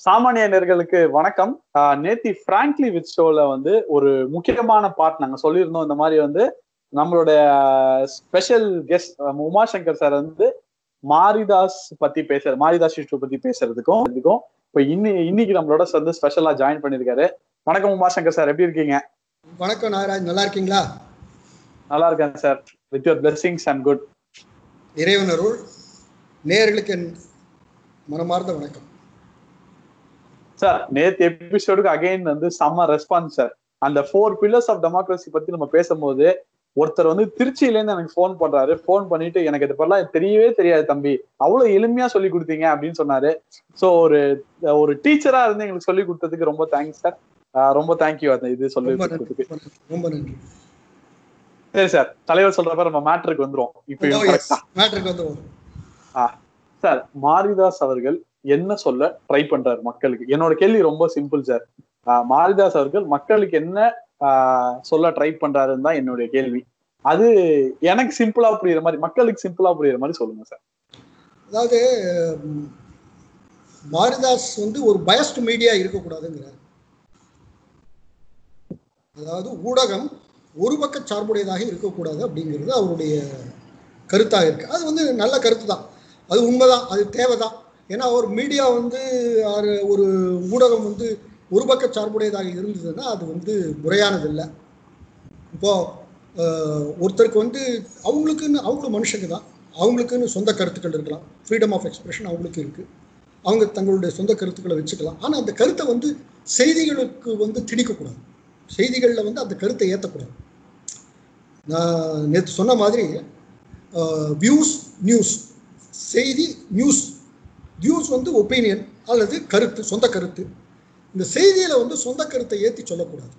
சாமானியர்களுக்கு வணக்கம் ஆஹ் நேத்தி frankly with ஷோல வந்து ஒரு முக்கியமான பார்ட் நாங்க சொல்லியிருந்தோம் இந்த மாதிரி வந்து நம்மளுடைய ஸ்பெஷல் கெஸ்ட் உமாசங்கர் சார் வந்து மாரிதாஸ் பத்தி பேசுற மாரிதாஸ் இஷ்யூ பத்தி பேசுறதுக்கும் இதுக்கும் இப்போ இன்னி இன்னைக்கு நம்மளோட வந்து ஸ்பெஷலா ஜாயின் பண்ணிருக்காரு வணக்கம் உமாசங்கர் சார் எப்படி இருக்கீங்க வணக்கம் நாகராஜ் நல்லா இருக்கீங்களா நல்லா இருக்கேன் sir with your blessings and good இறைவன் அருள் நேயர்களுக்கு என் மனமார்ந்த வணக்கம் சார் நேத்து எபிசோடுக்கு அகைன் வந்து செம்ம ரெஸ்பான்ஸ் சார் அந்த ஃபோர் பில்லர்ஸ் ஆஃப் டெமோக்ரஸி பத்தி நம்ம பேசும்போது ஒருத்தர் வந்து திருச்சியில இருந்து எனக்கு ஃபோன் பண்றாரு ஃபோன் பண்ணிட்டு எனக்கு இது பரலாம் தெரியவே தெரியாது தம்பி அவ்வளவு எளிமையா சொல்லி கொடுத்தீங்க அப்படின்னு சொன்னாரு சோ ஒரு ஒரு டீச்சரா இருந்து எங்களுக்கு சொல்லி கொடுத்ததுக்கு ரொம்ப தேங்க்ஸ் சார் ரொம்ப தேங்க்யூ அந்த இது சொல்லி ரொம்ப நன்றி கொடுத்ததுக்கு ரொம்ப நன்றி சரி சார் தலைவர் சொல்றப்ப நம்ம மேட்ருக்கு வந்துரும் இப்போ Oh, yes. மேட்ருக்கு வந்து சார் மாரிதாஸ் அவர்கள் என்ன சொல்ல ட்ரை பண்றாரு மக்களுக்கு என்னோட கேள்வி ரொம்ப சிம்பிள் சார் மாரிதாஸ் அவர்கள் மக்களுக்கு என்ன ஆஹ், சொல்ல ட்ரை பண்றாருன்னு தான் என்னுடைய கேள்வி அது எனக்கு சிம்பிளா புரியுற மாதிரி மக்களுக்கு சிம்பிளா புரியுற மாதிரி சொல்லுங்க சார் அதாவது ம், மாரிதாஸ் வந்து ஒரு பயஸ்ட் மீடியா இருக்கக்கூடாதுங்கிறார் அதாவது ஊடகம் ஒரு பக்க சார்புடையதாக இருக்கக்கூடாது அப்படிங்கிறது அவருடைய கருத்தாக இருக்கு அது வந்து நல்ல கருத்து தான் அது உண்மைதான் அது தேவைதான் ஏன்னா ஒரு மீடியா வந்து அது- ஒரு ஊடகம் வந்து ஒரு பக்க சார்புடையதாக இருந்ததுன்னா அது வந்து முறையானது இல்லை இப்போ அஹ், ஒருத்தருக்கு வந்து அவங்களுக்குன்னு அவங்க மனுஷங்க தான் அவங்களுக்குன்னு சொந்த கருத்துக்கள் இருக்கலாம் ஃப்ரீடம் ஆஃப் எக்ஸ்பிரஷன் அவங்களுக்கு இருக்கு அவங்க தங்களுடைய சொந்த கருத்துக்களை வச்சுக்கலாம் ஆனால் அந்த கருத்தை வந்து செய்திகளுக்கு வந்து திணிக்கக்கூடாது செய்திகளில் வந்து அந்த கருத்தை ஏற்றக்கூடாது நான் நேற்று சொன்ன மாதிரி வியூஸ் நியூஸ் செய்தி நியூஸ் வியூஸ் வந்து ஒப்பீனியன் அல்லது கருத்து சொந்த கருத்து இந்த செய்தியில் வந்து சொந்த கருத்தை ஏற்றி சொல்லக்கூடாது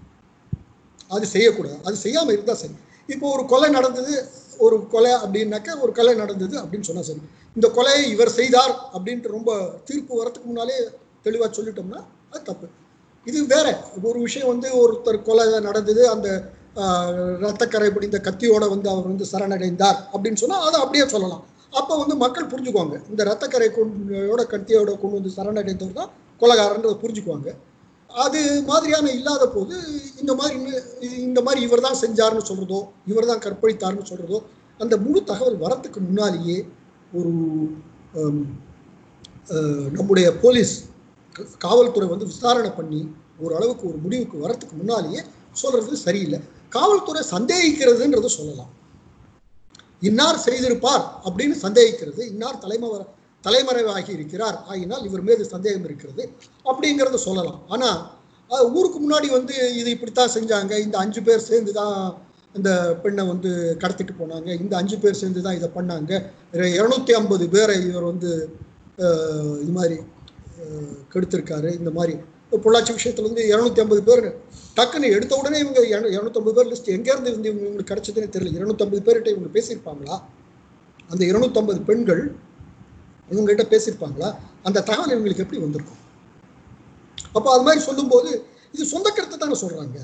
அது செய்யக்கூடாது அது செய்யாமல் இருந்தால் சரி இப்போ ஒரு கொலை நடந்தது ஒரு கொலை அப்படின்னாக்கா ஒரு கொலை நடந்தது அப்படின்னு சொன்னா சரி இந்த கொலையை இவர் செய்தார் அப்படின்ட்டு ரொம்ப தீர்ப்பு வரத்துக்கு முன்னாலே தெளிவாக சொல்லிட்டோம்னா அது தப்பு இது வேற ஒரு விஷயம் வந்து ஒருத்தர் கொலை நடந்தது அந்த ஆஹ், ரத்தக்கரை பிடிந்த கத்தியோட வந்து அவர் வந்து சரணடைந்தார் அப்படின்னு சொன்னால் அதை அப்படியே சொல்லலாம் அப்போ வந்து மக்கள் புரிஞ்சுக்குவாங்க இந்த ரத்தக்கரை கொண்டோட கத்தியோட கொண்டு வந்து சரணடைந்தவர் தான் கொலைகாரன்றதை புரிஞ்சுக்குவாங்க அது மாதிரியான இல்லாத போது இந்த மாதிரி இன்னும் இந்த மாதிரி இவர் தான் செஞ்சார்னு சொல்றதோ இவர் தான் கற்பழித்தார்னு சொல்றதோ அந்த முழு தகவல் வரத்துக்கு முன்னாலேயே ஒரு ஹம், அஹ், நம்முடைய போலீஸ் க- காவல்துறை வந்து விசாரணை பண்ணி ஓரளவுக்கு ஒரு முடிவுக்கு வரத்துக்கு முன்னாலேயே சொல்றது சரியில்லை காவல்துறை சந்தேகிக்கிறதுன்றதை சொல்லலாம் இன்னார் செய்திருப்பார் அப்படின்னு சந்தேகிக்கிறது இன்னார் தலைமறை தலைமறைவாகி இருக்கிறார் ஆகினால் இவர் மீது சந்தேகம் இருக்கிறது அப்படிங்கிறத சொல்லலாம் ஆனா அது ஊருக்கு முன்னாடி வந்து இது இப்படித்தான் செஞ்சாங்க இந்த அஞ்சு பேர் சேர்ந்து தான் இந்த பெண்ணை வந்து கடத்திட்டு போனாங்க இந்த அஞ்சு பேர் சேர்ந்து தான் இதை பண்ணாங்க இரநூத்தி ஐம்பது பேரை இவர் வந்து அஹ், இது மாதிரி அஹ், கெடுத்திருக்காரு இந்த மாதிரி இப்போ பொள்ளாச்சி விஷயத்துல வந்து இரநூத்தி ஐம்பது பேர் டக்குன்னு எடுத்த உடனே இவங்க இரநூத்தம்பது பேர் லிஸ்ட் எங்கேருந்து இருந்து இவங்க இவங்களுக்கு கிடைச்சதுன்னு தெரியல இரநூத்தம்பது பேர்கிட்ட இவங்க பேசியிருப்பாங்களா அந்த இருநூத்தம்பது பெண்கள் இவங்ககிட்ட பேசியிருப்பாங்களா அந்த தகவல் இவங்களுக்கு எப்படி வந்திருக்கும் அப்போ அது மாதிரி சொல்லும்போது இது சொந்த கருத்தை தானே சொல்றாங்க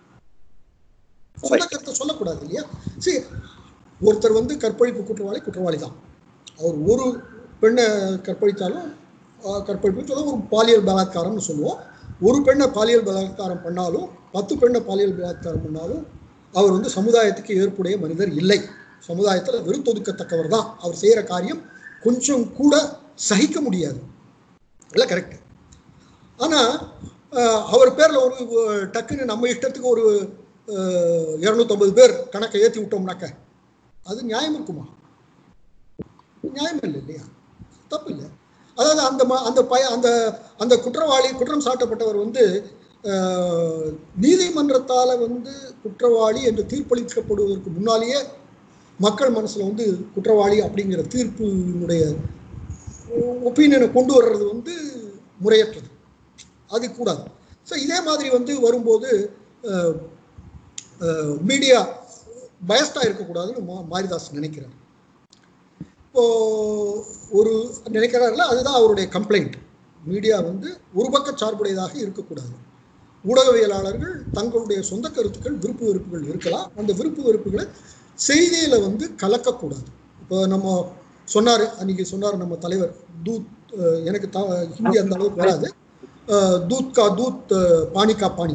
சொந்த கருத்தை சொல்லக்கூடாது இல்லையா சரி ஒருத்தர் வந்து கற்பழிப்பு குற்றவாளி குற்றவாளி தான் அவர் ஒரு பெண்ணை கற்பழித்தாலும் ஆஹ், கற்பழிப்பு சொல்ல ஒரு பாலியல் பலாத்காரம்னு சொல்லுவோம் ஒரு பெண்ணை பாலியல் பலாத்காரம் பண்ணாலும் பத்து பெண்ணை பாலியல் பலாத்காரம் பண்ணாலும் அவர் வந்து சமுதாயத்துக்கு ஏற்புடைய மனிதர் இல்லை சமுதாயத்தில் வெறுத்தொதுக்கத்தக்கவர் தான் அவர் செய்கிற காரியம் கொஞ்சம் கூட சகிக்க முடியாது இல்லை கரெக்ட் ஆனால் அவர் பேரில் ஒரு அஹ், டக்குன்னு நம்ம இஷ்டத்துக்கு ஒரு இரநூத்தம்பது பேர் கணக்கை ஏற்றி விட்டோம்னாக்க அது நியாயம் இருக்குமா நியாயம் இல்லை இல்லையா தப்பு இல்லை அதாவது அந்த ம- அந்த பய அந்த அந்த குற்றவாளி குற்றம் சாட்டப்பட்டவர் வந்து அஹ், நீதிமன்றத்தால வந்து குற்றவாளி என்று தீர்ப்பளிக்கப்படுவதற்கு முன்னாலேயே மக்கள் மனசுல வந்து குற்றவாளி அப்படிங்கிற தீர்ப்பினுடைய ஒப்பீனியனை கொண்டு வர்றது வந்து முறையற்றது அது கூடாது ஸோ இதே மாதிரி வந்து வரும்போது மீடியா பயஸ்டாக இருக்கக்கூடாதுன்னு மா மாரிதாஸ் நினைக்கிறார் இப்போ ஒரு நினைக்கிறாருல அதுதான் அவருடைய கம்ப்ளைண்ட் மீடியா வந்து ஒரு பக்க சார்புடையதாக இருக்கக்கூடாது ஊடகவியலாளர்கள் தங்களுடைய சொந்த கருத்துக்கள் விருப்பு வெறுப்புகள் இருக்கலாம் அந்த விருப்பு வெறுப்புகளை செய்தியில வந்து கலக்கக்கூடாது இப்போ நம்ம சொன்னார் அன்னைக்கு சொன்னார் நம்ம தலைவர் தூத் அஹ், எனக்கு த ஹிந்தி அந்த அளவுக்கு வராது அஹ், தூத் கா தூத் அஹ், பானி கா பானி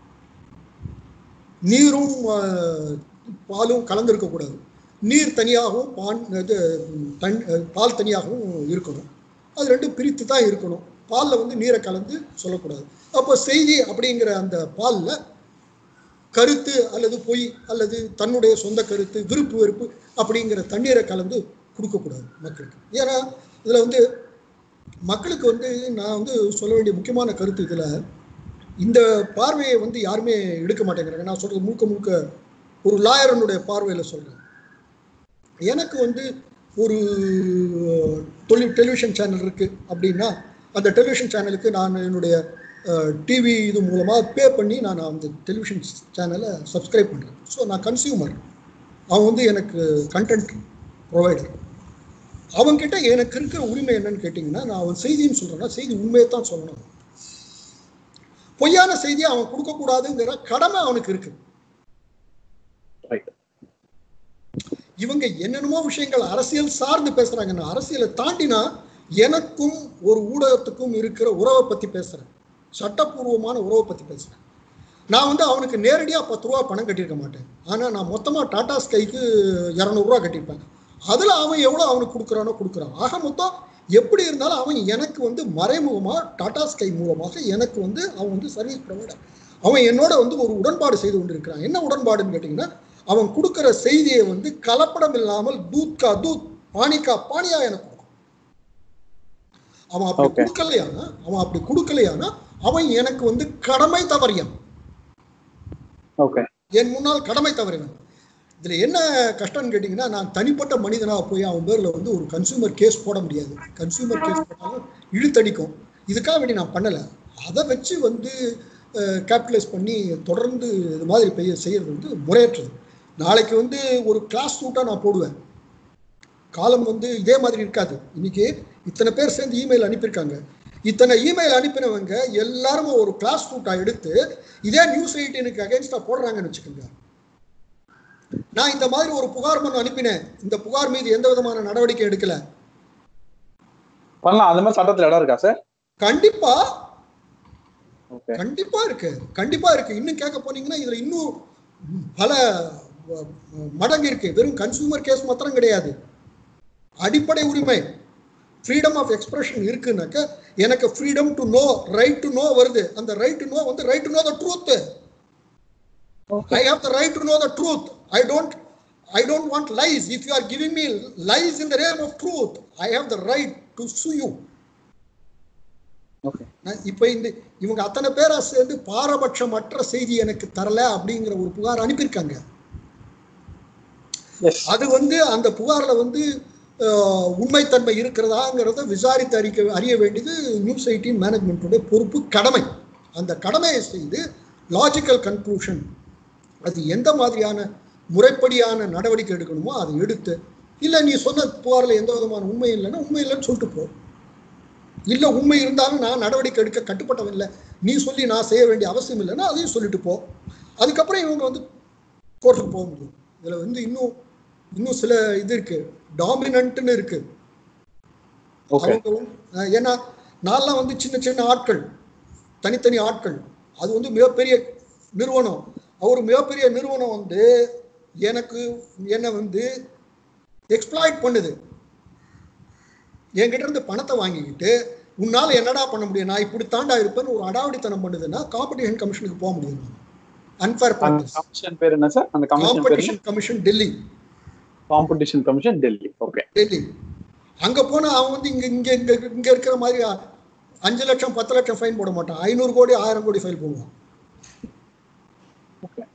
நீரும் அஹ், பாலும் கலந்திருக்கக்கூடாது நீர் தனியாகவும் பான் இது தன் அஹ், பால் தனியாகவும் இருக்கணும் அது ரெண்டும் பிரித்து தான் இருக்கணும் பாலில் வந்து நீரை கலந்து சொல்லக்கூடாது அப்போ செய்தி அப்படிங்கிற அந்த பாலில் கருத்து அல்லது பொய் அல்லது தன்னுடைய சொந்த கருத்து விருப்பு வெறுப்பு அப்படிங்கிற தண்ணீரை கலந்து கொடுக்கக்கூடாது மக்களுக்கு ஏன்னா இதில் வந்து மக்களுக்கு வந்து நான் வந்து சொல்ல வேண்டிய முக்கியமான கருத்து இதில் இந்த பார்வையை வந்து யாருமே எடுக்க மாட்டேங்கிறாங்க நான் சொல்றது முழுக்க முழுக்க ஒரு லாயரனுடைய பார்வையில் சொல்கிறேன் எனக்கு வந்து ஒரு தொழில் டெலிவிஷன் சேனல் இருக்குது அப்படின்னா அந்த டெலிவிஷன் சேனலுக்கு நான் என்னுடைய டிவி இது மூலமாக பே பண்ணி நான் அந்த டெலிவிஷன் சேனலை சப்ஸ்கிரைப் பண்ணுறேன் ஸோ நான் கன்சியூமர் அவன் வந்து எனக்கு கண்டென்ட் ப்ரொவைடர் அவன்கிட்ட எனக்கு இருக்கிற உரிமை என்னன்னு கேட்டிங்கன்னா நான் அவன் செய்தின்னு சொல்கிறேன்னா செய்தி உண்மையை தான் சொல்லணும் பொய்யான செய்தியை அவன் கொடுக்கக்கூடாதுங்கிற கடமை அவனுக்கு இருக்கு ரைட் இவங்க என்னென்னமோ விஷயங்கள் அரசியல் சார்ந்து பேசுறாங்க நான் அரசியலை தாண்டினா எனக்கும் ஒரு ஊடகத்துக்கும் இருக்கிற உறவை பத்தி பேசுறேன் சட்டப்பூர்வமான உறவை பத்தி பேசுறேன் நான் வந்து அவனுக்கு நேரடியாக பத்து ரூபா பணம் கட்டியிருக்க மாட்டேன் ஆனால் நான் மொத்தமாக டாடா ஸ்கைக்கு இரநூறுவா கட்டியிருப்பேன் அதில் அவன் எவ்வளோ அவனுக்கு கொடுக்குறானோ கொடுக்குறான் ஆக மொத்தம் எப்படி இருந்தாலும் அவன் எனக்கு வந்து மறைமுகமாக டாடா ஸ்கை மூலமாக எனக்கு வந்து அவன் வந்து சர்வீஸ் ப்ரொவைடர் அவன் என்னோட வந்து ஒரு உடன்பாடு செய்து கொண்டிருக்கிறான் என்ன உடன்பாடுன்னு கேட்டிங்கன்னா அவன் கொடுக்குற செய்தியை வந்து கலப்படம் இல்லாமல் தூத்கா தூத் பானிக்கா பானியா எனக்கு கொடுக்கும் அவன் அப்படி Okay. கொடுக்கலையானா அவன் அப்படி கொடுக்கலையானா அவன் எனக்கு வந்து கடமை தவறியான் ஓகே என் முன்னால் கடமை தவறினான் இதுல என்ன கஷ்டம்னு கேட்டிங்கன்னா நான் தனிப்பட்ட மனிதனாக போய் அவன் பேர்ல வந்து ஒரு கன்சூமர் கேஸ் போட முடியாது கன்சூமர் கேஸ் போட்டாலும் இழுத்தடிக்கும் இதுக்காக வேண்டி நான் பண்ணலை அதை வச்சு வந்து கேபிட்டலைஸ் பண்ணி தொடர்ந்து இது மாதிரி பெய்ய செய்யறது வந்து முறையற்றது நாளைக்கு வந்து ஒரு கிளாஸ் சூட்டாக நான் போடுவேன் காலம் வந்து இதே மாதிரி இருக்காது இன்னைக்கு இத்தனை பேர் சேர்ந்து இமெயில் அனுப்பியிருக்காங்க இத்தனை இமெயில் அனுப்பினவங்க எல்லாரும் ஒரு கிளாஸ் ரூட்டா எடுத்து இதே நியூஸ் எயிட்டீனுக்கு அகைன்ஸ்டா போடுறாங்கன்னு வச்சுக்கோங்க நான் இந்த மாதிரி ஒரு புகார் மனு அனுப்பினேன் இந்த புகார் மீது எந்த விதமான நடவடிக்கை எடுக்கல பண்ணலாம் அந்த மாதிரி சட்டத்துல இடம் இருக்கா சார் கண்டிப்பா ஓகே கண்டிப்பா இருக்கு கண்டிப்பா இருக்கு இன்னும் கேட்க போனீங்கன்னா இதுல இன்னும் பல அஹ், மடங்கு இருக்கு வெறும் கன்சூமர் கேஸ் மாத்திரம் கிடையாது அடிப்படை உரிமை ஃப்ரீடம் ஆஃப் எக்ஸ்பிரஷன் இருக்குனாக்க எனக்கு freedom to know right to know வருது அந்த ரைட் டு நோ வந்து right to know the truth I have the right to know the truth I don't I don't want lies if you are giving me lies in the name of truth I have the right to sue you okay நான் இப்ப இந்த இவங்க அத்தனை பேரா சேர்ந்து பாரபட்சமற்ற செய்தி எனக்கு தரல அப்படிங்கிற ஒரு புகார் அனுப்பியிருக்காங்க எஸ் அது வந்து அந்த புகார்ல வந்து அஹ், உண்மைத்தன்மை இருக்கிறதாங்கிறத விசாரித்து அறிக்க அறிய வேண்டியது நியூஸ் எயிட்டீன் மேனேஜ்மெண்ட்டுடைய பொறுப்பு கடமை அந்த கடமையை செய்து லாஜிக்கல் கன்க்ளூஷன் அது எந்த மாதிரியான முறைப்படியான நடவடிக்கை எடுக்கணுமோ அதை எடுத்து இல்லை நீ சொன்ன புகாரில் எந்த விதமான உண்மை இல்லைன்னா உண்மை இல்லைன்னு சொல்லிட்டு போ இல்லை உண்மை இருந்தாலும் நான் நடவடிக்கை எடுக்க கட்டுப்பட்டவன் இல்லை நீ சொல்லி நான் செய்ய வேண்டிய அவசியம் இல்லைன்னா அதையும் சொல்லிட்டு போ அதுக்கப்புறம் இவங்க வந்து கோர்ட்டுக்கு போக முடியும் இதில் வந்து இன்னும் இன்னும் சில இது இருக்கு டாமினன்ட்னு இருக்கு ஓகே அவங்க வந்து- அஹ் ஏன்னா நான்லாம் வந்து சின்ன சின்ன ஆட்கள் தனித்தனி ஆட்கள் அது வந்து மிகப்பெரிய நிறுவனம் ஒரு மிகப்பெரிய நிறுவனம் வந்து எனக்கு என்னை வந்து எக்ஸ்ப்ளாய்ட் பண்ணுது என்கிட்ட இருந்து பணத்தை வாங்கிக்கிட்டு உன்னால என்னடா பண்ண முடியும் நான் இப்படி தாண்டா இருப்பேன்னு ஒரு அடாவடித்தனம் பண்ணுதுன்னா காம்படிஷன் கமிஷனுக்கு போக முடியும் அன்ஃபேர் அந்த ப்ராக்டிஸ் கமிஷன் பேர் என்ன சார் அந்த கமிஷன் பேர் competition commission Delhi competition commission Delhi okay Delhi அங்க போனா அவன் வந்து இங்க இங்க இங்க இங்க இருக்கிற மாதிரி அ- அஞ்சு லட்சம் பத்து லட்சம் ஃபைன் போட மாட்டான் ஐநூறு கோடி ஆயிரம் கோடி ஃபைல் போடுவான் ஓகே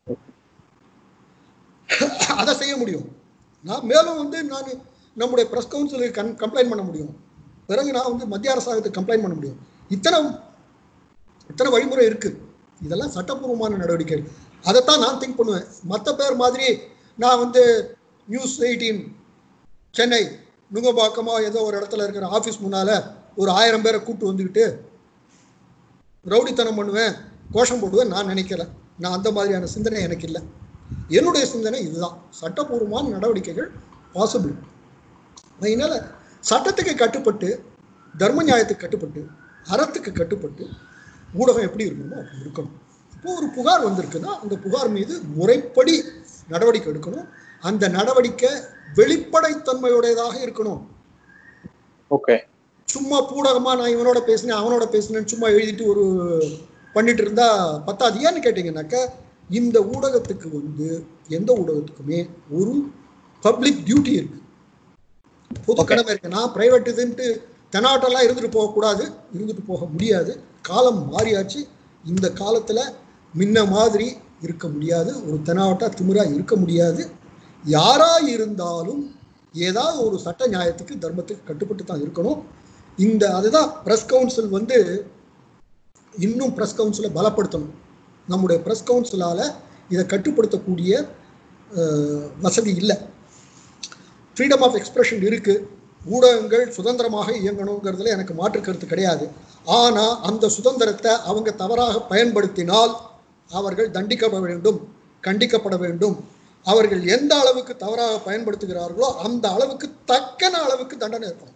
அதை செய்ய முடியும் நான் மேலும் வந்து நான் நம்முடைய பிரஸ் கவுன்சிலுக்கு கன் கம்ப்ளைண்ட் பண்ண முடியும் பிறகு நான் வந்து மத்திய அரசாங்கத்துக்கு கம்ப்ளைண்ட் பண்ண முடியும் இத்தனை இத்தனை வழிமுறை இருக்கு இதெல்லாம் சட்டப்பூர்வமான நடவடிக்கை அதைத்தான் நான் திங்க் பண்ணுவேன் மற்ற பேர் மாதிரி நான் வந்து நியூஸ் எயிட்டீன் சென்னை நுங்கம்பாக்கமோ ஏதோ ஒரு இடத்துல இருக்கிற ஆஃபீஸ் முன்னால ஒரு ஆயிரம் பேரை கூட்டு வந்துக்கிட்டு ரவுடித்தனம் பண்ணுவேன் கோஷம் போடுவேன் நான் நினைக்கல நான் அந்த மாதிரியான சிந்தனை எனக்கு இல்லை என்னுடைய சிந்தனை இதுதான் சட்டப்பூர்வமான நடவடிக்கைகள் பாசிபிள் அதனால சட்டத்துக்கு கட்டுப்பட்டு தர்ம நியாயத்துக்கு கட்டுப்பட்டு அறத்துக்கு கட்டுப்பட்டு ஊடகம் எப்படி இருக்கணுமோ அப்படி இருக்கணும் இப்போ ஒரு புகார் வந்திருக்குன்னா அந்த புகார் மீது முறைப்படி நடவடிக்கை எடுக்கணும் அந்த நடவடிக்கை வெளிப்படைத்தன்மையுடையதாக இருக்கணும் ஓகே சும்மா பூடகமா நான் இவனோட பேசினேன் அவனோட பேசினேன்னு சும்மா எழுதிட்டு ஒரு பண்ணிட்டு இருந்தா பத்தாது ஏன்னு கேட்டீங்கன்னாக்க இந்த ஊடகத்துக்கு வந்து எந்த ஊடகத்துக்குமே ஒரு பப்ளிக் டியூட்டி இருக்கு பொது Okay. கடமை இருக்கு நான் பிரைவேட் இதுன்ட்டு தெனாட்டெல்லாம் இருந்துட்டு போகக்கூடாது இருந்துட்டு போக முடியாது காலம் மாறியாச்சு இந்த காலத்துல முன்ன மாதிரி இருக்க முடியாது ஒரு தெனாவட்டா திமிரா இருக்க முடியாது யாரா இருந்தாலும் ஏதாவது ஒரு சட்ட நியாயத்துக்கு தர்மத்துக்கு கட்டுப்பட்டு தான் இருக்கணும் இந்த அதுதான் பிரஸ் கவுன்சில் வந்து இன்னும் பிரஸ் கவுன்சிலை பலப்படுத்தணும் நம்முடைய பிரஸ் கவுன்சிலால இதை கட்டுப்படுத்தக்கூடிய அஹ், வசதி இல்லை ஃப்ரீடம் ஆஃப் எக்ஸ்பிரஷன் இருக்கு ஊடகங்கள் சுதந்திரமாக இயங்கணுங்கிறதுல எனக்கு மாற்று கருத்து கிடையாது ஆனா அந்த சுதந்திரத்தை அவங்க தவறாக பயன்படுத்தினால் அவர்கள் தண்டிக்கப்பட வேண்டும் கண்டிக்கப்பட வேண்டும் அவர்கள் எந்த அளவுக்கு தவறாக பயன்படுத்துகிறார்களோ அந்த அளவுக்கு தக்கன அளவுக்கு தண்டனை இருக்கணும்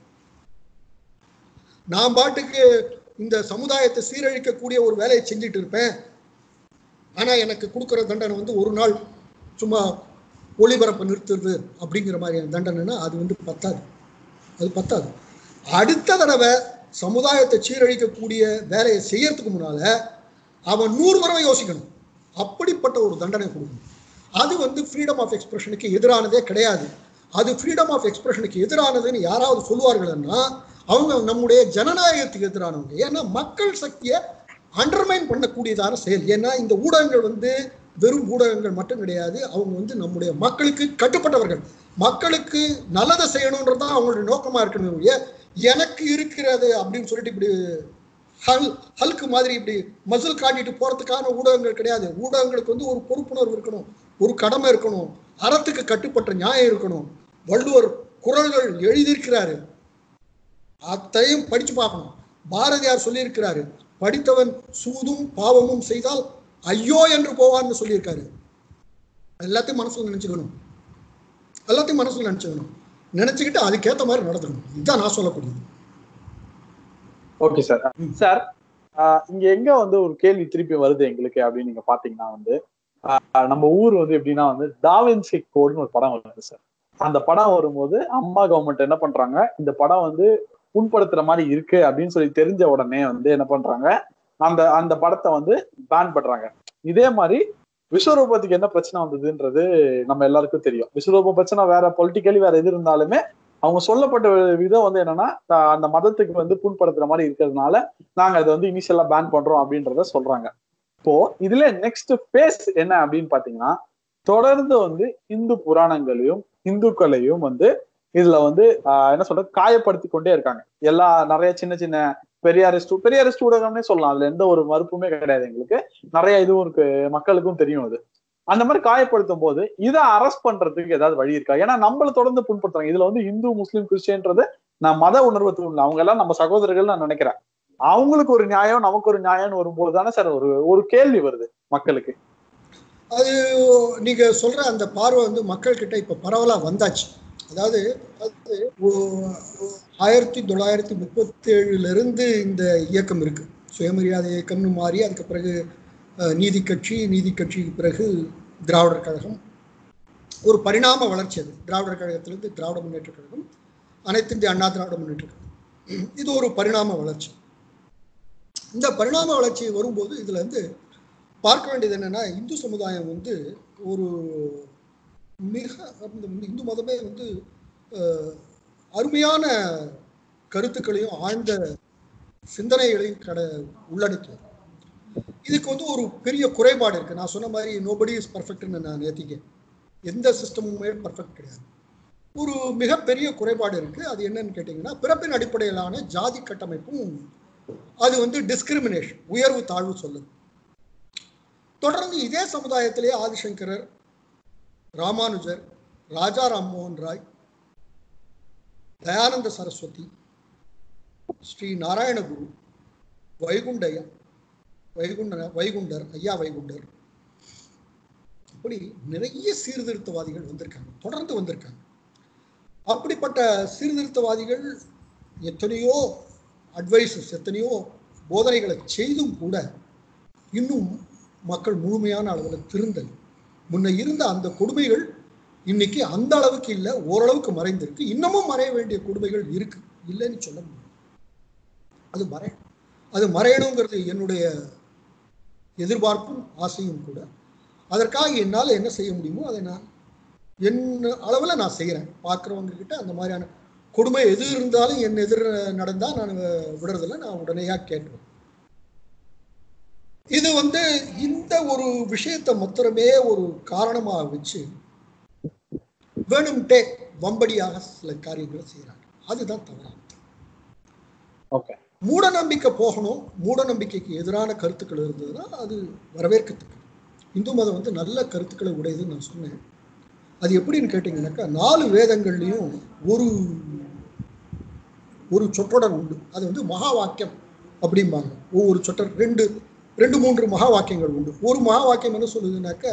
நான் பாட்டுக்கு இந்த சமுதாயத்தை சீரழிக்கக்கூடிய ஒரு வேலையை செஞ்சுட்டு இருப்பேன் ஆனா எனக்கு கொடுக்குற தண்டனை வந்து ஒரு நாள் சும்மா ஒளிபரப்பை நிறுத்துறது அப்படிங்கிற மாதிரியான தண்டனைனா அது வந்து பத்தாது அது பத்தாது அடுத்த தடவை சமுதாயத்தை சீரழிக்கக்கூடிய வேலையை செய்யறதுக்கு முன்னால அவன் நூறு தடவை யோசிக்கணும் அப்படிப்பட்ட ஒரு தண்டனை கொடுக்கணும் அது வந்து ஃப்ரீடம் ஆஃப் எக்ஸ்பிரஷனுக்கு எதிரானதே கிடையாது அது ஃப்ரீடம் ஆஃப் எக்ஸ்பிரஷனுக்கு எதிரானதுன்னு யாராவது சொல்லுவார்கள்னா அவங்க நம்முடைய ஜனநாயகத்துக்கு எதிரானவங்க ஏன்னா மக்கள் சக்தியை அண்டர்மைன் பண்ணக்கூடியதான செயல் ஏன்னா இந்த ஊடகங்கள் வந்து வெறும் ஊடகங்கள் மட்டும் கிடையாது அவங்க வந்து நம்முடைய மக்களுக்கு கட்டுப்பட்டவர்கள் மக்களுக்கு நல்லதை செய்யணுன்றது தான் அவங்களுடைய நோக்கமா இருக்கணும் ஒழிய எனக்கு இருக்கிறது அப்படின்னு சொல்லிட்டு இப்படி ஹல் ஹல்க்கு மாதிரி இப்படி மசில் காட்டிட்டு போறதுக்கான ஊடகங்கள் கிடையாது ஊடகங்களுக்கு வந்து ஒரு பொறுப்புணர்வு இருக்கணும் ஒரு கடமை இருக்கணும் அறத்துக்கு கட்டுப்பட்ட நியாயம் இருக்கணும் வள்ளுவர் குரல்கள் எழுதியிருக்கிறாரு அத்தையும் படிச்சு பார்க்கணும் பாரதியார் சொல்லியிருக்கிறாரு படித்தவன் சூதும் பாவமும் செய்தால் ஐயோ என்று போவான்னு சொல்லியிருக்காரு எல்லாத்தையும் மனசுல நினைச்சுக்கணும் எல்லாத்தையும் மனசுல நினைச்சுக்கணும் நினைச்சுக்கிட்டு அதுக்கேத்த மாதிரி நடந்துக்கணும் இதுதான் நான் சொல்லக்கூடியது ஓகே சார் சார் ஆஹ் இங்க எங்க வந்து ஒரு கேள்வி திருப்பி வருது எங்களுக்கு அப்படின்னு நீங்க பாத்தீங்கன்னா வந்து ஆஹ் நம்ம ஊர் வந்து எப்படின்னா வந்து டாவின்சி கோடுன்னு ஒரு படம் வருது சார் அந்த படம் வரும்போது அம்மா கவர்மெண்ட் என்ன பண்றாங்க இந்த படம் வந்து புண்படுத்துற மாதிரி இருக்கு அப்படின்னு சொல்லி தெரிஞ்ச உடனே வந்து என்ன பண்றாங்க அந்த அந்த படத்தை வந்து பேன் பண்றாங்க இதே மாதிரி விஸ்வரூபத்துக்கு என்ன பிரச்சனை வந்ததுன்றது நம்ம எல்லாருக்கும் தெரியும் விஸ்வரூப பிரச்சனை வேற பொலிட்டிக்கலி வேற எது இருந்தாலுமே அவங்க சொல்லப்பட்ட விதம் வந்து என்னன்னா த- அந்த மதத்துக்கு வந்து புண்படுத்துற மாதிரி இருக்கிறதுனால நாங்க அதை வந்து இனிஷியலா பேன் பண்றோம் அப்படின்றத சொல்றாங்க இப்போ இதுல நெக்ஸ்ட் ஃபேஸ் என்ன அப்படின்னு பாத்தீங்கன்னா தொடர்ந்து வந்து இந்து புராணங்களையும் இந்துக்களையும் வந்து இதுல வந்து ஆஹ் என்ன சொல்றது காயப்படுத்தி கொண்டே இருக்காங்க எல்லா நிறைய சின்ன சின்ன பெரியாரிஸ்ட் பெரியாரிஸ்ட் ஊடகம்னே சொல்லலாம் அதுல எந்த ஒரு மறுப்புமே கிடையாது எங்களுக்கு நிறைய இதுவும் இருக்கு மக்களுக்கும் தெரியும் அது அந்த மாதிரி காயப்படுத்தும் போது இதை அரெஸ்ட் பண்றதுக்கு ஏதாவது வழி இருக்கா ஏன்னா நம்மள தொடர்ந்து புண்படுத்துறாங்க இதுல வந்து இந்து முஸ்லீம் கிறிஸ்டியன்றது நான் மத உணர்வு தூண்டல அவங்க எல்லாம் நம்ம சகோதரர்கள் நான் நினைக்கிறேன் அவங்களுக்கு ஒரு நியாயம் நமக்கு ஒரு நியாயம்னு வரும்போது தானே சார் ஒரு ஒரு கேள்வி வருது மக்களுக்கு அது நீங்க சொல்ற அந்த பார்வை வந்து மக்கள் கிட்ட இப்ப பரவலா வந்தாச்சு அதாவது அது ஓ- ஆயிரத்தி தொள்ளாயிரத்தி முப்பத்தி ஏழுல இருந்து இந்த இயக்கம் இருக்கு சுயமரியாதை இயக்கம்னு மாறி அதுக்கு பிறகு அஹ், நீதி கட்சி நீதி கட்சிக்கு பிறகு திராவிடர் கழகம் ஒரு பரிணாம வளர்ச்சி அது திராவிடர் கழகத்திலிருந்து திராவிட முன்னேற்ற கழகம் அனைத்து இந்திய அண்ணா திராவிட முன்னேற்ற கழகம் இது ஒரு பரிணாம வளர்ச்சி இந்த பரிணாம வளர்ச்சி வரும்போது இதுல இருந்து பார்க்க வேண்டியது என்னன்னா இந்து சமுதாயம் வந்து ஒரு மிக இந்த இந்து மதமே வந்து அஹ், அருமையான கருத்துக்களையும் ஆழ்ந்த சிந்தனைகளையும் கட உள்ளடக்கியது இதுக்கு வந்து ஒரு பெரிய குறைபாடு இருக்கு நான் சொன்ன மாதிரி நோபடி இஸ் பர்ஃபெக்ட்னு நான் நேத்திக்க எந்த சிஸ்டமுமே பர்ஃபெக்ட் கிடையாது ஒரு மிகப்பெரிய குறைபாடு இருக்கு அது என்னன்னு கேட்டிங்கன்னா பிறப்பின் அடிப்படையிலான ஜாதி கட்டமைப்பும் அது வந்து டிஸ்கிரிமினேஷன் உயர்வு தாழ்வு சொல்லுது தொடர்ந்து இதே சமுதாயத்திலே ஆதிசங்கரர் ராமானுஜர் ராஜா ராம்மோகன் ராய் தயானந்த சரஸ்வதி ஸ்ரீ நாராயணகுரு வைகுண்டைய வைகுண்ட வைகுண்டர் ஐயா வைகுண்டர் இப்படி நிறைய சீர்திருத்தவாதிகள் வந்திருக்காங்க தொடர்ந்து வந்திருக்காங்க அப்படிப்பட்ட சீர்திருத்தவாதிகள் எத்தனையோ அட்வைசஸ் எத்தனையோ போதனைகளை செய்தும் கூட இன்னும் மக்கள் முழுமையான அளவில் திருந்தல் முன்ன இருந்த அந்த கொடுமைகள் இன்னைக்கு அந்த அளவுக்கு இல்லை ஓரளவுக்கு மறைந்திருக்கு இன்னமும் மறைய வேண்டிய கொடுமைகள் இருக்கு இல்லைன்னு சொல்ல முடியும் அது மறை அது மறையணுங்கிறது என்னுடைய எதிர்பார்ப்பும் ஆசையும் கூட அதற்காக என்னால் என்ன செய்ய முடியுமோ அதை நான் என் அளவில் நான் செய்கிறேன் பார்க்குறவங்க கிட்ட அந்த மாதிரியான கொடுமை எது இருந்தாலும் என் எதிர் நடந்தால் நான் விடுறதில்ல நான் உடனேயாக கேட்டுருவேன் இது வந்து இந்த ஒரு விஷயத்தை மாத்திரமே ஒரு காரணமாக வச்சு வேணும்ட்டே வம்படியாக சில காரியங்களை செய்கிறாங்க அதுதான் தவறான ஓகே மூட நம்பிக்கை போகணும் மூட நம்பிக்கைக்கு எதிரான கருத்துக்கள் இருந்ததுன்னா அது வரவேற்கத்தக்கது இந்து மதம் வந்து நல்ல கருத்துக்களை உடையதுன்னு நான் சொன்னேன் அது எப்படின்னு கேட்டிங்கன்னாக்கா நாலு வேதங்கள்லையும் ஒரு ஒரு சொற்றொடர் உண்டு அது வந்து மகா வாக்கியம் அப்படிம்பாங்க ஒவ்வொரு சொற்றொடர் ரெண்டு ரெண்டு மூன்று மகா வாக்கியங்கள் உண்டு ஒரு மகா வாக்கியம் என்ன சொல்லுதுன்னாக்கா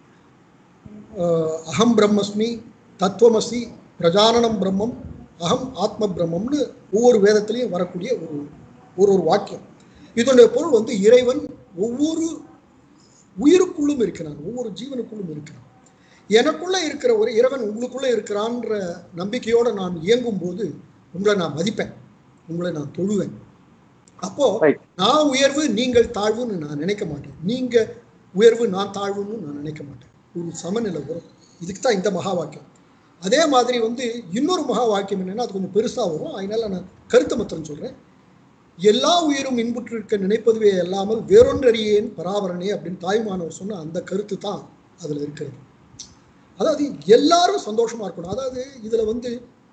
அகம் பிரம்மஸ்மி தத்துவமசி பிரஜானனம் பிரம்மம் அகம் ஆத்ம பிரம்மம்னு ஒவ்வொரு வேதத்திலையும் வரக்கூடிய ஒரு ஒரு ஒரு வாக்கியம் இதனுடைய பொருள் வந்து இறைவன் ஒவ்வொரு உயிருக்குள்ளும் இருக்கிறான் ஒவ்வொரு ஜீவனுக்குள்ளும் இருக்கிறான் எனக்குள்ள இருக்கிற ஒரு இறைவன் உங்களுக்குள்ள இருக்கிறான்ற நம்பிக்கையோட நான் இயங்கும் போது உங்களை நான் மதிப்பேன் உங்களை நான் தொழுவேன் அப்போ நான் உயர்வு நீங்கள் தாழ்வுன்னு நான் நினைக்க மாட்டேன் நீங்க உயர்வு நான் தாழ்வுன்னு நான் நினைக்க மாட்டேன் ஒரு சமநிலை வரும் இதுக்கு தான் இந்த மகா வாக்கியம் அதே மாதிரி வந்து இன்னொரு மகா வாக்கியம் என்னன்னா அது கொஞ்சம் பெருசா வரும் அதனால நான் கருத்தை மாத்திரம் சொல்றேன் எல்லா உயிரும் இன்புற்றிருக்க நினைப்பதுவே அல்லாமல் வேறொன்றறியேன் பராபரனே அப்படின்னு தாய்மானவர் சொன்ன அந்த கருத்து தான் அதுல இருக்கிறது அதாவது எல்லாரும் சந்தோஷமா இருக்கணும் அதாவது இதுல வந்து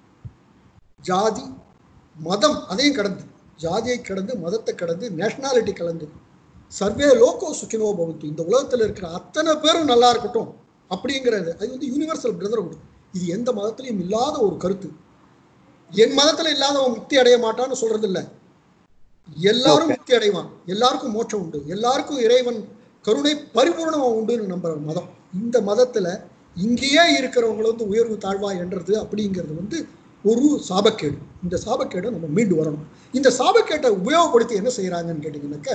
ஜாதி மதம் அதையும் கடந்து ஜாதியை கடந்து மதத்தை கடந்து நேஷனாலிட்டி கலந்து சர்வே லோகோ சுக்கினோ பவத்து இந்த உலகத்தில் இருக்கிற அத்தனை பேரும் நல்லா இருக்கட்டும் அப்படிங்கிறது அது வந்து யூனிவர்சல் பிரதர்ஹுட் இது எந்த மதத்திலையும் இல்லாத ஒரு கருத்து என் மதத்துல இல்லாதவன் முக்தி அடைய மாட்டான்னு சொல்றது இல்ல எல்லாரும் முக்தி அடைவான் எல்லாருக்கும் மோட்சம் உண்டு எல்லாருக்கும் இறைவன் கருணை பரிபூர்ணமா உண்டுன்னு நம்புற மதம் இந்த மதத்துல இங்கேயே இருக்கிறவங்களை வந்து உயர்வு தாழ்வா என்றது அப்படிங்கிறது வந்து ஒரு சாபக்கேடு இந்த சாபக்கேடை நம்ம மீண்டு வரணும் இந்த சாபக்கேட்டை உபயோகப்படுத்தி என்ன செய்யறாங்கன்னு கேட்டீங்கன்னாக்க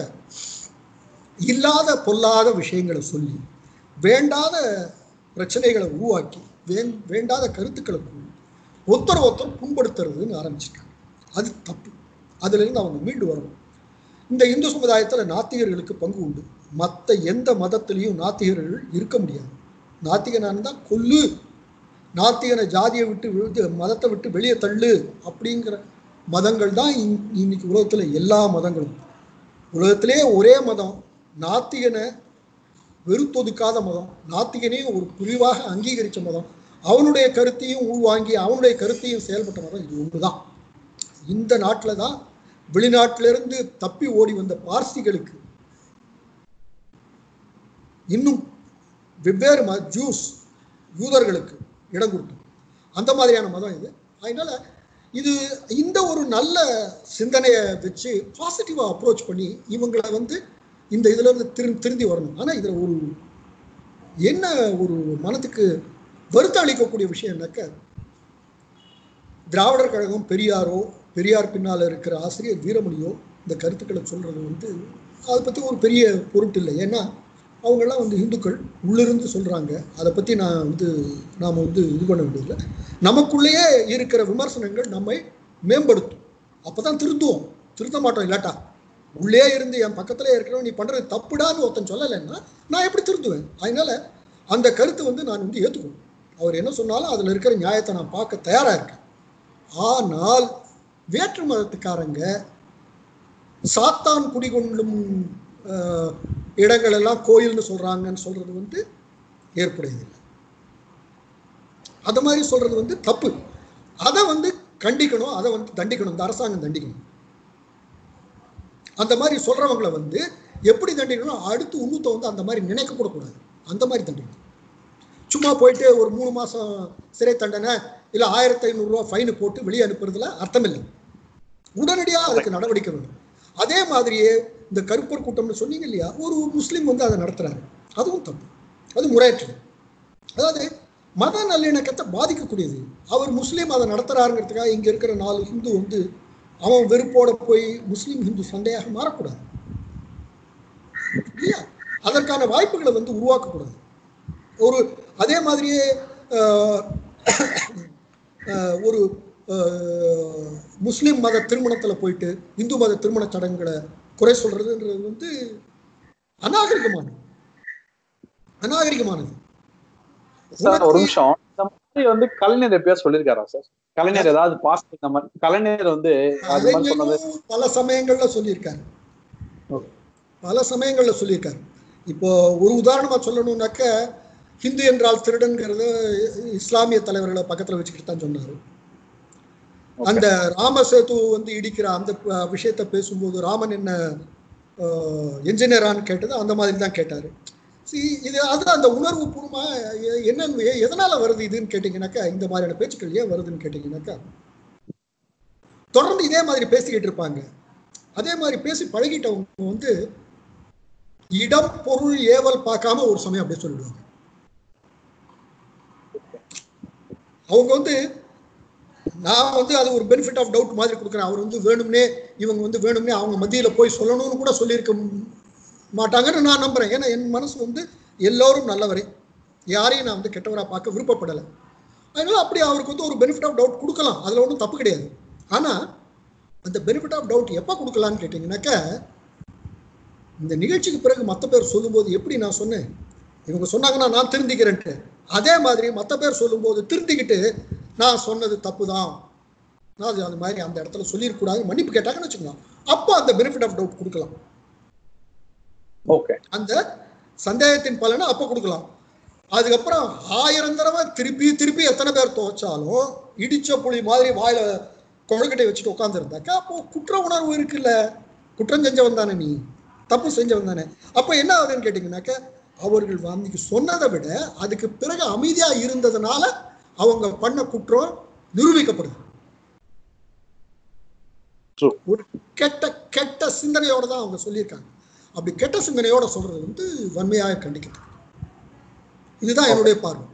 இல்லாத பொல்லாத விஷயங்களை சொல்லி வேண்டாத பிரச்சனைகளை உருவாக்கி வேண்டாத கருத்துக்களை கூறி ஒருத்தர் ஒருத்தர் புண்படுத்துறதுன்னு ஆரம்பிச்சிருக்காங்க அது தப்பு அதுலேருந்து அவங்க மீண்டு வரணும் இந்த இந்து சமுதாயத்தில் நாத்திகர்களுக்கு பங்கு உண்டு மற்ற எந்த மதத்திலையும் நாத்திகர்கள் இருக்க முடியாது நாத்திகனாக இருந்தால் கொல்லு நாத்திகனை ஜாதியை விட்டு மதத்தை விட்டு வெளியே தள்ளு அப்படிங்கிற மதங்கள் தான் இன்னைக்கு உலகத்தில் எல்லா மதங்களும் உலகத்திலே ஒரே மதம் நாத்திகனை வெறுத்தொதுக்காத மதம் நாத்திகனையும் ஒரு பிரிவாக அங்கீகரித்த மதம் அவனுடைய கருத்தையும் உள்வாங்கி அவனுடைய கருத்தையும் செயல்பட்ட மதம் இது ஒன்றுதான் இந்த நாட்டில் தான் வெளிநாட்டிலிருந்து தப்பி ஓடி வந்த பார்சிகளுக்கு இன்னும் வெவ்வேறு ம ஜூஸ் யூதர்களுக்கு இடம் கொடுத்தோம் அந்த மாதிரியான மதம் இது அதனால இது இந்த ஒரு நல்ல சிந்தனையை வச்சு பாசிட்டிவாக அப்ரோச் பண்ணி இவங்களை வந்து இந்த இதுல இருந்து திரு திருந்தி வரணும் ஆனால் இதில் ஒரு என்ன ஒரு மனத்துக்கு வருத்தம் அளிக்கக்கூடிய விஷயம்னாக்க திராவிடர் கழகம் பெரியாரோ பெரியார் பின்னால் இருக்கிற ஆசிரியர் வீரமணியோ இந்த கருத்துக்களை சொல்றது வந்து அதை பற்றி ஒரு பெரிய பொருட்டு இல்லை ஏன்னா அவங்கெல்லாம் வந்து இந்துக்கள் உள்ளிருந்து சொல்கிறாங்க அதை பற்றி நான் வந்து நாம் வந்து இது பண்ண வேண்டியதில்லை நமக்குள்ளேயே இருக்கிற விமர்சனங்கள் நம்மை மேம்படுத்தும் அப்போ தான் திருத்துவோம் திருத்த மாட்டோம் இல்லாட்டா உள்ளே இருந்து என் பக்கத்தில் இருக்கிறவன் நீ பண்ணுறது தப்புடான்னு ஒருத்தன் சொல்லலைன்னா நான் எப்படி திருந்துவேன் அதனால அந்த கருத்து வந்து நான் வந்து ஏற்றுக்கணும் அவர் என்ன சொன்னாலும் அதில் இருக்கிற நியாயத்தை நான் பார்க்க தயாராக இருக்கேன் ஆனால் வேற்று மதத்துக்காரங்க சாத்தான் குடிகொள்ளும் இடங்கள் எல்லாம் கோயில்னு சொல்றாங்கன்னு சொல்றது வந்து ஏற்புடையதில்லை அது மாதிரி சொல்றது வந்து தப்பு அதை வந்து கண்டிக்கணும் அதை வந்து தண்டிக்கணும் இந்த அரசாங்கம் தண்டிக்கணும் அந்த மாதிரி சொல்றவங்களை வந்து எப்படி தண்டிக்கணும் அடுத்து இன்னுத்த வந்து அந்த மாதிரி நினைக்க கூட கூடாது அந்த மாதிரி தண்டிக்கணும் சும்மா போயிட்டு ஒரு மூணு மாசம் சிறை தண்டனை இல்லை ஆயிரத்தி ஐநூறுரூவா ஃபைனு போட்டு வெளியே அனுப்புறதுல அர்த்தம் இல்லை உடனடியாக அதுக்கு நடவடிக்கை வேணும் அதே மாதிரியே இந்த கருப்பர் கூட்டம்னு சொன்னீங்க இல்லையா ஒரு முஸ்லீம் வந்து அதை நடத்துறாரு அதுவும் தப்பு அது முறையற்றது அதாவது மத நல்லிணக்கத்தை பாதிக்கக்கூடியது அவர் முஸ்லீம் அதை நடத்துறாருங்கிறதுக்காக இங்க இருக்கிற நாலு ஹிந்து வந்து அவன் வெறுப்போட போய் முஸ்லீம் ஹிந்து சண்டையாக மாறக்கூடாது இல்லையா அதற்கான வாய்ப்புகளை வந்து உருவாக்கக்கூடாது ஒரு அதே மாதிரியே ஆஹ், ஆஹ், ஒரு ஆஹ், முஸ்லிம் மத திருமணத்துல போயிட்டு இந்து மத திருமண சடங்குகளை குறை சொல்றதுன்றது வந்து அநாகரிகமானது அநாகரிகமானது சார் ஒரு நிமிஷம் இந்த மாதிரி வந்து கலைஞர் எப்பயா சொல்லியிருக்காரா சார் கலைஞர் ஏதாவது பாஸ் இந்த மாதிரி கலைஞர் வந்து அது மாதிரி சொன்னது கலைஞரும் பல சமயங்கள்ல சொல்லியிருக்காரு Okay. பல சமயங்கள்ல சொல்லியிருக்காரு இப்போ ஒரு உதாரணமா சொல்லணும்னாக்க ஹிந்து என்றால் திருடன்கிறது இஸ்லாமிய தலைவர்களை பக்கத்துல வச்சுக்கிட்டு தான் சொன்னாரு அந்த ராமசேது வந்து இடிக்கிற அந்த ப- விஷயத்தை பேசும்போது ராமன் என்ன என்ஜினியரான்னு கேட்டது அந்த மாதிரி தான் கேட்டாரு See, இது அது அந்த உணர்வு பூர்வமா எ- என்ன எ- எதனால வருது இதுன்னு கேட்டீங்கன்னாக்கா இந்த மாதிரியான பேச்சுக்கள் ஏன் வருதுன்னு கேட்டீங்கன்னாக்கா தொடர்ந்து இதே மாதிரி பேசிக்கிட்டு இருப்பாங்க அதே மாதிரி பேசி பழகிட்டவங்க வந்து இடம் பொருள் ஏவல் பார்க்காம ஒரு சமயம் அப்படியே சொல்லிடுவாங்க அவங்க வந்து நான் வந்து அது ஒரு பெனிஃபிட் ஆஃப் டவுட் மாதிரி கொடுக்குறேன் அவர் வந்து வேணும்னே இவங்க வந்து வேணும்னே அவங்க மத்தியில போய் சொல்லணும்னு கூட சொல்லியிருக்க ம்- மாட்டாங்கன்னு நான் நம்புறேன் ஏன்னா என் மனசு வந்து எல்லோரும் நல்லவரே யாரையும் நான் வந்து கெட்டவரா பார்க்க விருப்பப்படலை அதனால அப்படி அவருக்கு வந்து ஒரு பெனிஃபிட் ஆஃப் டவுட் கொடுக்கலாம் அதுல ஒன்றும் தப்பு கிடையாது ஆனா அந்த பெனிஃபிட் ஆஃப் டவுட் எப்போ கொடுக்கலான்னு கேட்டிங்கனாக்கா இந்த நிகழ்ச்சிக்கு பிறகு மற்ற பேர் சொல்லும்போது எப்படி நான் சொன்னேன் இவங்க சொன்னாங்கன்னா நான் திருந்திக்கிறேன்ட்டு அதே மாதிரி மற்ற பேர் சொல்லும்போது திருந்திக்கிட்டு நான் சொன்னது தப்பு தான் நான் அது அந்த மாதிரி அந்த இடத்துல சொல்லியிருக்கூடாது மன்னிப்பு கேட்டாங்கன்னு வச்சுக்கலாம் அப்போ அந்த பெனிஃபிட் ஆஃப் டவுட் கொடுக்கலாம் ஓகே அந்த சந்தேகத்தின் பலனை அப்போ கொடுக்கலாம் அதுக்கப்புறம் ஆயிரம் தடவை திருப்பி திருப்பி எத்தனை பேர் துவைச்சாலும் இடிச்ச புளி மாதிரி வாயில கொழுக்கட்டை வச்சுட்டு உட்காந்துருந்தாக்கா அப்போ குற்ற உணர்வு இருக்குல்ல குற்றம் செஞ்சவன் தானே நீ தப்பு செஞ்சவன் தானே அப்போ என்ன ஆகுதுன்னு கேட்டிங்கனாக்கா அவர்கள் அன்னைக்கு சொன்னதை விட அதுக்கு பிறகு அமைதியா இருந்ததுனால அவங்க பண்ண குற்றம் நிரூபிக்கப்படுது True. ஒரு கெட்ட கெட்ட சிந்தனையோட தான் அவங்க சொல்லியிருக்காங்க அப்படி கெட்ட சிந்தனையோட சொல்றது வந்து வன்மையாக கண்டிக்கிறது இதுதான் என்னுடைய பார்வை